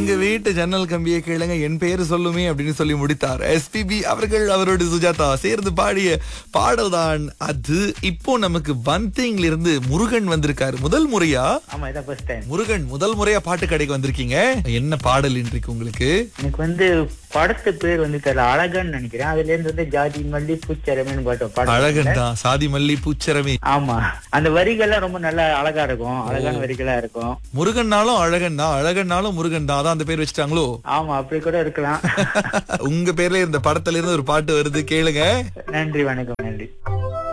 எங்க வீட்டு ஜன்னல் கம்பியை கேளுங்க என் பெயர் சொல்லுமே அப்படின்னு சொல்லி முடித்தார் எஸ்பிபி அவர்கள் அவரோட சுஜாதா சேர்ந்து பாடிய பாடல்தான் அது இப்போ நமக்கு வந்திங்ல இருந்து முருகன் வந்திருக்காரு முதல் முறையா ஆமா இதான் ஃபர்ஸ்ட் டைம் முருகன் முதல் முறையா பாட்டு கடைக்கு வந்திருக்கீங்க என்ன பாடல் இன்றைக்கு உங்களுக்கு எனக்கு வந்து படத்து பேர் வந்து தெரியல அழகன்னு நினைக்கிறேன் அதுல இருந்து வந்து ஜாதி மல்லி பூச்சரமேன்னு பாட்டு பாடம் அழகன் தான் சாதி மல்லி பூச்சரமே ஆமா அந்த வரிகள்லாம் ரொம்ப நல்லா அழகா இருக்கும் அழகான வரிகளா இருக்கும் முருகன்னாலும் அழகன் தான் அழகன்னாலும் முருகன் தான் அதான் அந்த பேர் வச்சுட்டாங்களோ ஆமா அப்படி கூட இருக்கலாம் உங்க பேர்ல இருந்த படத்துல இருந்து ஒரு பாட்டு வருது கேளுங்க நன்றி வணக்கம்